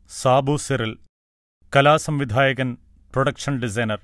സാബു സിറിൽ കലാസംവിധായകൻ production designer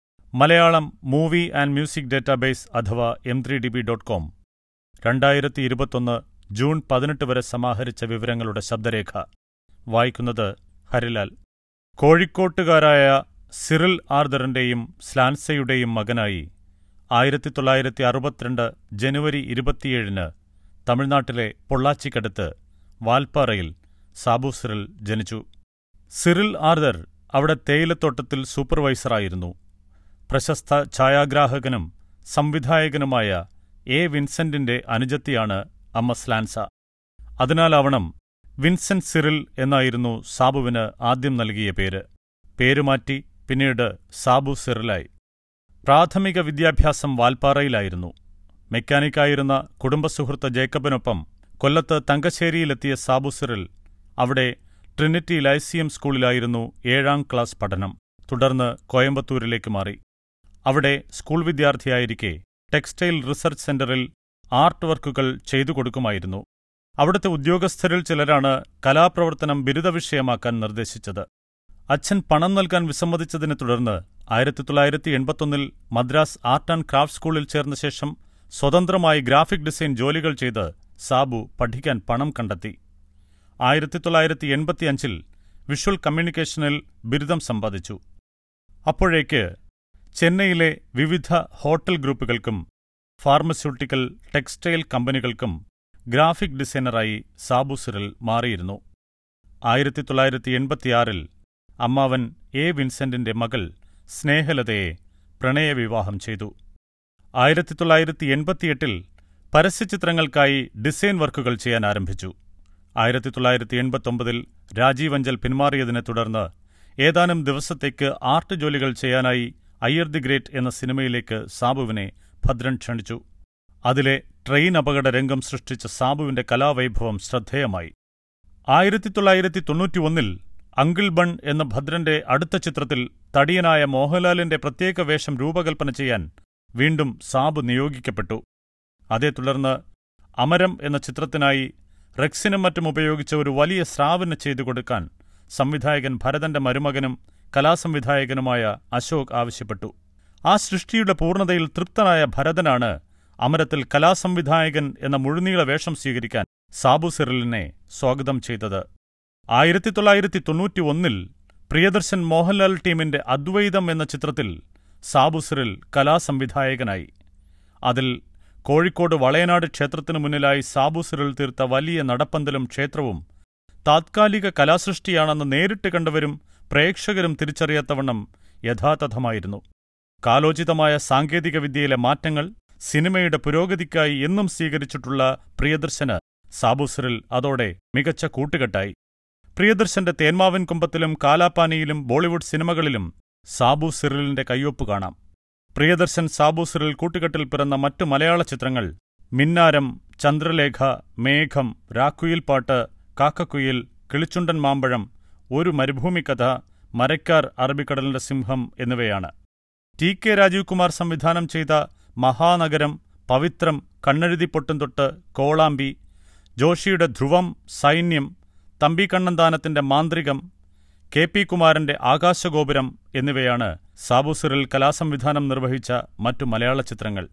Malayalam movie and music database അഥവാ M three D B dot com രണ്ടായിരത്തി ഇരുപത്തൊന്ന് ജൂൺ പതിനെട്ട് വരെ സമാഹരിച്ച വിവരങ്ങളുടെ ശബ്ദരേഖ വായിക്കുന്നത് ഹരിലാൽ കോഴിക്കോട്ടുകാരായ സിറിൽ ആർദറിന്റെയും സ്ലാൻസയുടെയും മകനായി ആയിരത്തി തൊള്ളായിരത്തി അറുപത്തിരണ്ട് ജനുവരി ഇരുപത്തിയേഴിന് തമിഴ്നാട്ടിലെ പൊള്ളാച്ചിക്കടുത്ത് വാൽപ്പാറയിൽ സാബു സിറിൽ ജനിച്ചു സിറിൽ ആർദർ അവിടെ തേയിലത്തോട്ടത്തിൽ സൂപ്പർവൈസറായിരുന്നു പ്രശസ്ത ഛായാഗ്രാഹകനും സംവിധായകനുമായ എ വിൻസെന്റിന്റെ അനുജത്തിയാണ് അമ്മ സ്ലാൻസ അതിനാലാവണം വിൻസെന്റ് സിറിൽ എന്നായിരുന്നു സാബുവിന് ആദ്യം നൽകിയ പേര് പേരുമാറ്റി പിന്നീട് സാബു സിറിലായി പ്രാഥമിക വിദ്യാഭ്യാസം വാൽപ്പാറയിലായിരുന്നു മെക്കാനിക്കായിരുന്ന കുടുംബസുഹൃത്ത് ജേക്കബിനൊപ്പം കൊല്ലത്ത് തങ്കശ്ശേരിയിലെത്തിയ സാബു സിറിൽ അവിടെ ട്രിനിറ്റി ലൈസിയം സ്കൂളിലായിരുന്നു ഏഴാം ക്ലാസ് പഠനം തുടർന്ന് കോയമ്പത്തൂരിലേക്ക് മാറി അവിടെ സ്കൂൾ വിദ്യാർത്ഥിയായിരിക്കെ ടെക്സ്റ്റൈൽ റിസർച്ച് സെന്ററിൽ ആർട്ട് വർക്കുകൾ ചെയ്തു കൊടുക്കുമായിരുന്നു അവിടുത്തെ ഉദ്യോഗസ്ഥരിൽ ചിലരാണ് കലാപ്രവർത്തനം ബിരുദവിഷയമാക്കാൻ നിർദ്ദേശിച്ചത് അച്ഛൻ പണം നൽകാൻ വിസമ്മതിച്ചതിനെ തുടർന്ന് ആയിരത്തി തൊള്ളായിരത്തി എൺപത്തൊന്നിൽ മദ്രാസ് ആർട്ട് ആൻഡ് ക്രാഫ്റ്റ് സ്കൂളിൽ ചേർന്ന ശേഷം സ്വതന്ത്രമായി ഗ്രാഫിക് ഡിസൈൻ ജോലികൾ ചെയ്ത് സാബു പഠിക്കാൻ പണം കണ്ടെത്തി ആയിരത്തി തൊള്ളായിരത്തി എൺപത്തിയഞ്ചിൽ വിഷ്വൽ കമ്മ്യൂണിക്കേഷനിൽ ബിരുദം സമ്പാദിച്ചു അപ്പോഴേക്ക് ചെന്നൈയിലെ വിവിധ ഹോട്ടൽ ഗ്രൂപ്പുകൾക്കും ഫാർമസ്യൂട്ടിക്കൽ ടെക്സ്റ്റൈൽ കമ്പനികൾക്കും ഗ്രാഫിക് ഡിസൈനറായി സാബു സിറിൽ മാറിയിരുന്നു ആയിരത്തി തൊള്ളായിരത്തി എൺപത്തിയാറിൽ അമ്മാവൻ എ വിൻസെന്റിന്റെ മകൾ സ്നേഹലതയെ പ്രണയവിവാഹം ചെയ്തു ആയിരത്തി തൊള്ളായിരത്തി എൺപത്തിയെട്ടിൽ പരസ്യചിത്രങ്ങൾക്കായി ഡിസൈൻ വർക്കുകൾ ചെയ്യാൻ ആരംഭിച്ചു ആയിരത്തി തൊള്ളായിരത്തി എൺപത്തൊമ്പതിൽ രാജീവ് അഞ്ചൽ പിന്മാറിയതിനെ തുടർന്ന് ഏതാനും ദിവസത്തേക്ക് ആർട്ട് ജോലികൾ ചെയ്യാനായി അയ്യർ ദി ഗ്രേറ്റ് എന്ന സിനിമയിലേക്ക് സാബുവിനെ ഭദ്രൻ ക്ഷണിച്ചു അതിലെ ട്രെയിൻ അപകട രംഗം സൃഷ്ടിച്ച സാബുവിന്റെ കലാവൈഭവം ശ്രദ്ധേയമായി ആയിരത്തി തൊള്ളായിരത്തി തൊണ്ണൂറ്റിയൊന്നിൽ അങ്കിൾ ബൺ എന്ന ഭദ്രന്റെ അടുത്ത ചിത്രത്തിൽ തടിയനായ മോഹൻലാലിന്റെ പ്രത്യേക വേഷം രൂപകൽപ്പന ചെയ്യാൻ വീണ്ടും സാബു നിയോഗിക്കപ്പെട്ടു അതേ തുടർന്ന് അമരം എന്ന ചിത്രത്തിനായി റെക്സിനും മറ്റും ഉപയോഗിച്ച ഒരു വലിയ സ്രാവിന് ചെയ്തു കൊടുക്കാൻ സംവിധായകൻ ഭരതന്റെ മരുമകനും കലാസംവിധായകനുമായ അശോക് ആവശ്യപ്പെട്ടു ആ സൃഷ്ടിയുടെ പൂർണ്ണതയിൽ തൃപ്തനായ ഭരതനാണ് അമരത്തിൽ കലാസംവിധായകൻ എന്ന മുഴുനീള വേഷം സ്വീകരിക്കാൻ സാബു സിറിലിനെ സ്വാഗതം ചെയ്തത് ആയിരത്തി തൊള്ളായിരത്തി തൊണ്ണൂറ്റിയൊന്നിൽ പ്രിയദർശൻ മോഹൻലാൽ ടീമിന്റെ അദ്വൈതം എന്ന ചിത്രത്തിൽ സാബു സിറിൽ കലാസംവിധായകനായി അതിൽ കോഴിക്കോട് വളയനാട് ക്ഷേത്രത്തിനു മുന്നിലായി സാബു സിറിൽ തീർത്ത വലിയ നടപ്പന്തലും ക്ഷേത്രവും താത്കാലിക കലാസൃഷ്ടിയാണെന്ന് നേരിട്ട് കണ്ടവരും പ്രേക്ഷകരും തിരിച്ചറിയാത്തവണ്ണം യഥാതഥമായിരുന്നു കാലോചിതമായ സാങ്കേതികവിദ്യയിലെ മാറ്റങ്ങൾ സിനിമയുടെ പുരോഗതിക്കായി എന്നും സ്വീകരിച്ചിട്ടുള്ള പ്രിയദർശന് സാബുസിറിൽ അതോടെ മികച്ച കൂട്ടുകെട്ടായി പ്രിയദർശന്റെ തേന്മാവൻ കുമ്പത്തിലും കാലാപ്പാനിയിലും ബോളിവുഡ് സിനിമകളിലും സാബു സിറിലിന്റെ കയ്യൊപ്പ് കാണാം പ്രിയദർശൻ സാബു സിറിൽ കൂട്ടുകെട്ടിൽ പിറന്ന മറ്റു മലയാള ചിത്രങ്ങൾ മിന്നാരം ചന്ദ്രലേഖ മേഘം രാക്കുയിൽപ്പാട്ട് കാക്കക്കുയിൽ കിളിച്ചുണ്ടൻ മാമ്പഴം ഒരു മരുഭൂമിക്കഥ മരക്കാർ അറബിക്കടലിന്റെ സിംഹം എന്നിവയാണ് ടി കെ രാജീവ് കുമാർ സംവിധാനം ചെയ്ത മഹാനഗരം പവിത്രം കണ്ണെഴുതി പൊട്ടും തൊട്ട് കോളാമ്പി ജോഷിയുടെ ധ്രുവം സൈന്യം തമ്പി കണ്ണന്താനത്തിന്റെ മാന്ത്രികം കെ പി കുമാരന്റെ ആകാശഗോപുരം എന്നിവയാണ് സാബുസിറിൽ കലാസംവിധാനം നിർവഹിച്ച മറ്റു മലയാള ചിത്രങ്ങൾ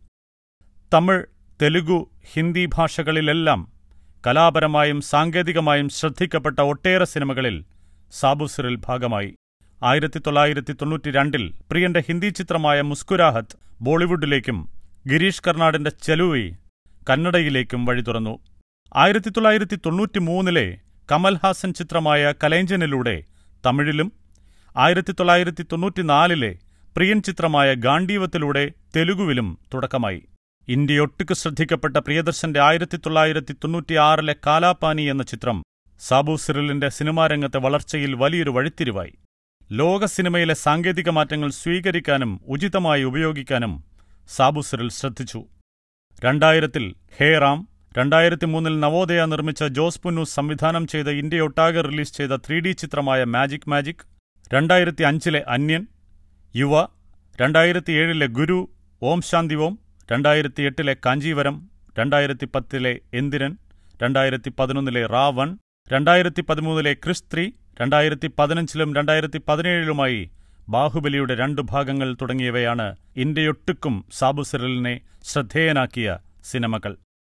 തമിഴ് തെലുഗു ഹിന്ദി ഭാഷകളിലെല്ലാം കലാപരമായും സാങ്കേതികമായും ശ്രദ്ധിക്കപ്പെട്ട ഒട്ടേറെ സിനിമകളിൽ സാബുസിറിൽ ഭാഗമായി ആയിരത്തി തൊള്ളായിരത്തി തൊണ്ണൂറ്റിരണ്ടിൽ പ്രിയന്റെ ഹിന്ദി ചിത്രമായ മുസ്കുരാഹത്ത് ബോളിവുഡിലേക്കും ഗിരീഷ് കർണാടിന്റെ ചെലുവി കന്നഡയിലേക്കും വഴി തുറന്നു ആയിരത്തി തൊള്ളായിരത്തി തൊണ്ണൂറ്റിമൂന്നിലെ കമൽഹാസൻ ചിത്രമായ കലൈഞ്ചനിലൂടെ തമിഴിലും ആയിരത്തി തൊള്ളായിരത്തി തൊണ്ണൂറ്റിനാലിലെ പ്രിയൻ ചിത്രമായ ഗാണ്ഡീവത്തിലൂടെ തെലുഗുവിലും തുടക്കമായി ഇന്ത്യയൊട്ടുക്ക് ശ്രദ്ധിക്കപ്പെട്ട പ്രിയദർശന്റെ ആയിരത്തി തൊള്ളായിരത്തി തൊണ്ണൂറ്റിയാറിലെ കാലാപാനി എന്ന ചിത്രം സാബു സിറിലിന്റെ സിനിമാരംഗത്തെ വളർച്ചയിൽ വലിയൊരു വഴിത്തിരിവായി ലോക സിനിമയിലെ സാങ്കേതിക മാറ്റങ്ങൾ സ്വീകരിക്കാനും ഉചിതമായി ഉപയോഗിക്കാനും സാബു സിറിൽ ശ്രദ്ധിച്ചു രണ്ടായിരത്തിൽ ഹേ റാം രണ്ടായിരത്തി മൂന്നിൽ നവോദയ നിർമ്മിച്ച ജോസ് പുന്നൂസ് സംവിധാനം ചെയ്ത ഇന്ത്യയൊട്ടാകെ റിലീസ് ചെയ്ത ത്രീ ഡി ചിത്രമായ മാജിക് മാജിക് രണ്ടായിരത്തി അഞ്ചിലെ അന്യൻ യുവ രണ്ടായിരത്തിയേഴിലെ ഗുരു ഓം ശാന്തി ഓം രണ്ടായിരത്തി എട്ടിലെ കാഞ്ചീവരം രണ്ടായിരത്തി പത്തിലെ എന്തിരൻ രണ്ടായിരത്തി പതിനൊന്നിലെ റാവൺ രണ്ടായിരത്തി പതിമൂന്നിലെ ക്രിസ് ത്രീ രണ്ടായിരത്തി പതിനഞ്ചിലും രണ്ടായിരത്തി പതിനേഴിലുമായി ബാഹുബലിയുടെ രണ്ടു ഭാഗങ്ങൾ തുടങ്ങിയവയാണ് ഇന്ത്യയൊട്ടുക്കും സാബു സിറലിനെ ശ്രദ്ധേയനാക്കിയ സിനിമകൾ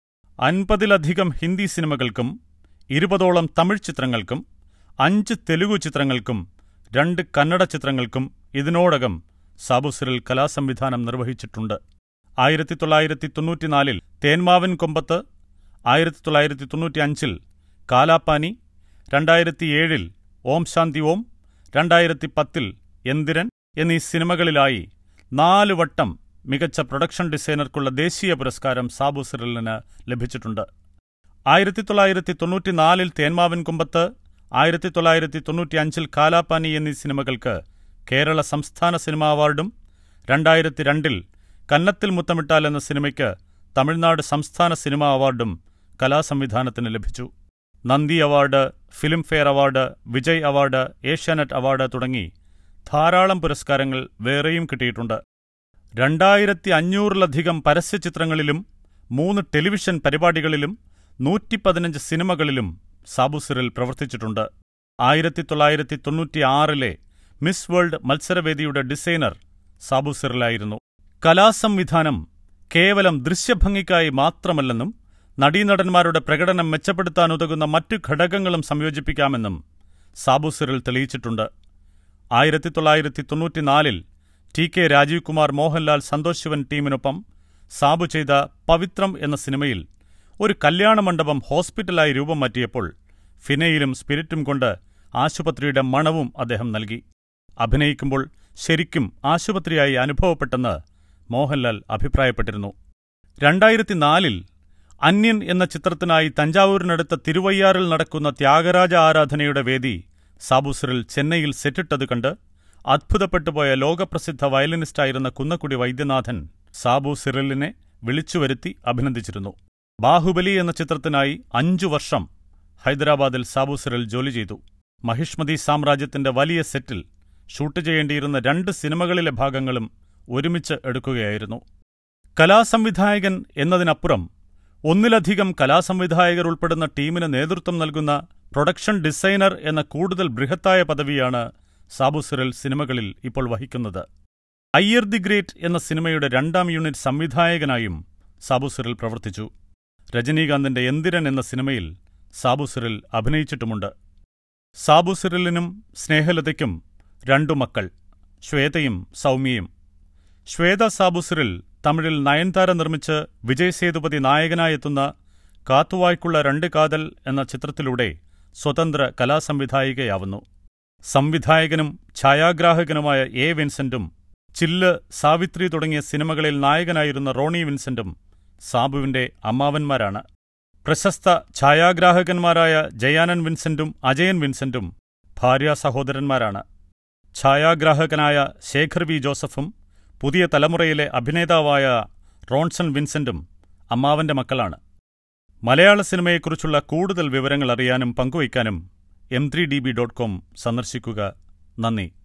അൻപതിലധികം ഹിന്ദി സിനിമകൾക്കും ഇരുപതോളം തമിഴ് ചിത്രങ്ങൾക്കും അഞ്ച് തെലുഗു ചിത്രങ്ങൾക്കും രണ്ട് കന്നഡ ചിത്രങ്ങൾക്കും ഇതിനോടകം സാബു സിറൽ കലാസംവിധാനം നിർവഹിച്ചിട്ടുണ്ട് ആയിരത്തി തൊള്ളായിരത്തി തൊണ്ണൂറ്റിനാലിൽ തേന്മാവൻ കൊമ്പത്ത് ആയിരത്തി തൊള്ളായിരത്തി തൊണ്ണൂറ്റിയഞ്ചിൽ കാലാപ്പാനി രണ്ടായിരത്തിയേഴിൽ ഓം ശാന്തി ഓം രണ്ടായിരത്തി പത്തിൽ എന്തിരൻ എന്നീ സിനിമകളിലായി നാല് വട്ടം മികച്ച പ്രൊഡക്ഷൻ ഡിസൈനർക്കുള്ള ദേശീയ പുരസ്കാരം സാബു സിറലിന് ലഭിച്ചിട്ടുണ്ട് ആയിരത്തി തൊള്ളായിരത്തി തൊണ്ണൂറ്റിനാലിൽ തേന്മാവൻ കുമ്പത്ത് ആയിരത്തി തൊള്ളായിരത്തി തൊണ്ണൂറ്റിയഞ്ചിൽ കാലാപ്പാനി എന്നീ സിനിമകൾക്ക് കേരള സംസ്ഥാന സിനിമാ അവാർഡും രണ്ടായിരത്തി രണ്ടിൽ കന്നത്തിൽ മുത്തമിട്ടാൽ എന്ന സിനിമയ്ക്ക് തമിഴ്നാട് സംസ്ഥാന സിനിമാ അവാർഡും കലാസംവിധാനത്തിന് ലഭിച്ചു നന്ദി award Filmfare award Vijay award Asianet award തുടങ്ങി ധാരാളം പുരസ്കാരങ്ങൾ വേറെയും കിട്ടിയിട്ടുണ്ട് രണ്ടായിരത്തി അഞ്ഞൂറിലധികം പരസ്യചിത്രങ്ങളിലും മൂന്ന് ടെലിവിഷൻ പരിപാടികളിലും നൂറ്റിപ്പതിനഞ്ച് സിനിമകളിലും സാബു സിറിൽ പ്രവർത്തിച്ചിട്ടുണ്ട് ആയിരത്തി തൊള്ളായിരത്തി തൊണ്ണൂറ്റിയാറിലെ മിസ് വേൾഡ് മത്സരവേദിയുടെ ഡിസൈനർ സാബു സിറിലായിരുന്നു കലാസംവിധാനം കേവലം ദൃശ്യഭംഗിക്കായി മാത്രമല്ലെന്നും നടീനടന്മാരുടെ പ്രകടനം മെച്ചപ്പെടുത്താനുതകുന്ന മറ്റു ഘടകങ്ങളും സംയോജിപ്പിക്കാമെന്നും സാബു സിറിൽ തെളിയിച്ചിട്ടുണ്ട് ആയിരത്തി തൊള്ളായിരത്തി തൊണ്ണൂറ്റിനാലിൽ ടി കെ രാജീവ് കുമാർ മോഹൻലാൽ സന്തോഷ് ശിവൻ ടീമിനൊപ്പം സാബു ചെയ്ത പവിത്രം എന്ന സിനിമയിൽ ഒരു കല്യാണ മണ്ഡപം ഹോസ്പിറ്റലായി രൂപം മാറ്റിയപ്പോൾ ഫിനയിലും സ്പിരിറ്റും കൊണ്ട് ആശുപത്രിയുടെ മണവും അദ്ദേഹം നൽകി അഭിനയിക്കുമ്പോൾ ശരിക്കും ആശുപത്രിയായി അനുഭവപ്പെട്ടെന്ന് മോഹൻലാൽ അഭിപ്രായപ്പെട്ടിരുന്നു രണ്ടായിരത്തിനാലിൽ അന്യൻ എന്ന ചിത്രത്തിനായി തഞ്ചാവൂരിനടുത്ത തിരുവയ്യാറിൽ നടക്കുന്ന ത്യാഗരാജ ആരാധനയുടെ വേദി സാബുസിറിൽ ചെന്നൈയിൽ സെറ്റിട്ടത് കണ്ട് അത്ഭുതപ്പെട്ടുപോയ ലോകപ്രസിദ്ധ വയലിനിസ്റ്റായിരുന്ന കുന്നക്കുടി വൈദ്യനാഥൻ സാബു സിറിലിനെ വിളിച്ചുവരുത്തി അഭിനന്ദിച്ചിരുന്നു ബാഹുബലി എന്ന ചിത്രത്തിനായി അഞ്ചു വർഷം ഹൈദരാബാദിൽ സാബു സിറിൽ ജോലി ചെയ്തു മഹിഷ്മതി സാമ്രാജ്യത്തിന്റെ വലിയ സെറ്റിൽ ഷൂട്ട് ചെയ്യേണ്ടിയിരുന്ന രണ്ട് സിനിമകളിലെ ഭാഗങ്ങളും ഒരുമിച്ച് എടുക്കുകയായിരുന്നു കലാസംവിധായകൻ എന്നതിനപ്പുറം ഒന്നിലധികം കലാസംവിധായകർ ഉൾപ്പെടുന്ന ടീമിന് നേതൃത്വം നൽകുന്ന പ്രൊഡക്ഷൻ ഡിസൈനർ എന്ന കൂടുതൽ ബൃഹത്തായ പദവിയാണ് സാബു സിറിൽ സിനിമകളിൽ ഇപ്പോൾ വഹിക്കുന്നത് അയ്യർ ദി ഗ്രേറ്റ് എന്ന സിനിമയുടെ രണ്ടാം യൂണിറ്റ് സംവിധായകനായും സാബു സിറിൽ പ്രവർത്തിച്ചു രജനീകാന്തിന്റെ എന്തിരൻ എന്ന സിനിമയിൽ സാബു സിറിൽ അഭിനയിച്ചിട്ടുമുണ്ട് സാബു സിറിലിനും സ്നേഹലതയ്ക്കും രണ്ടു മക്കൾ ശ്വേതയും സൗമ്യയും ശ്വേത സാബു സിറിൽ തമിഴിൽ നയൻതാര നിർമ്മിച്ച് വിജയ് സേതുപതി നായകനായെത്തുന്ന കാത്തുവായ്ക്കുള്ള രണ്ട് കാതൽ എന്ന ചിത്രത്തിലൂടെ സ്വതന്ത്ര കലാസംവിധായികയാവുന്നു സംവിധായകനും ഛായാഗ്രാഹകനുമായ എ വിൻസെന്റും ചില്ല് സാവിത്രി തുടങ്ങിയ സിനിമകളിൽ നായകനായിരുന്ന റോണി വിൻസെന്റും സാബുവിന്റെ അമ്മാവന്മാരാണ് പ്രശസ്ത ഛായാഗ്രാഹകന്മാരായ ജയാനൻ വിൻസെന്റും അജയൻ വിൻസെന്റും ഭാര്യാ സഹോദരന്മാരാണ് ഛായാഗ്രാഹകനായ ശേഖർ വി ജോസഫും പുതിയ തലമുറയിലെ അഭിനേതാവായ റോൺസൺ വിൻസെന്റും അമ്മാവന്റെ മക്കളാണ് മലയാള സിനിമയെക്കുറിച്ചുള്ള കൂടുതൽ വിവരങ്ങൾ അറിയാനും പങ്കുവയ്ക്കാനും M three D B dot com സന്ദർശിക്കുക നന്ദി